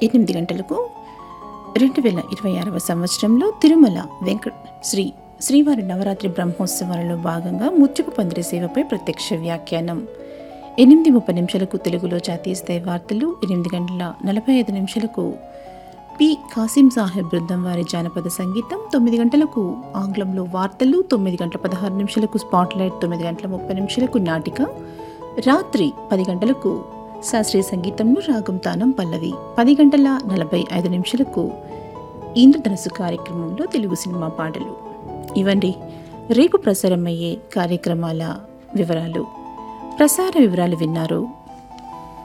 ఎనిమిది గంటలకు రెండు వేల ఇరవై ఆరవ సంవత్సరంలో తిరుమల వెంకట శ్రీ శ్రీవారి నవరాత్రి బ్రహ్మోత్సవాలలో భాగంగా ముత్యపు పందిరి సేవపై ప్రత్యక్ష వ్యాఖ్యానం ఎనిమిది ముప్పై నిమిషాలకు తెలుగులో జాతీయ స్థాయి వార్తలు ఎనిమిది గంటల నలభై ఐదు నిమిషాలకు పి కాసిం సాహెబ్ బృందం వారి జానపద సంగీతం తొమ్మిది గంటలకు ఆంగ్లంలో వార్తలు తొమ్మిది గంటల పదహారు నిమిషాలకు స్పాట్లైట్ తొమ్మిది గంటల ముప్పై నిమిషాలకు నాటిక రాత్రి పది గంటలకు శాస్త్రీయ సంగీతంలో రాగం తానం పల్లవి పది గంటల నలభై ఐదు నిమిషాలకు ఇంద్రధనస్సు కార్యక్రమంలో తెలుగు సినిమా పాటలు ఇవండి రేపు ప్రసారమయ్యే కార్యక్రమాల వివరాలు ప్రసార వివరాలు విన్నారు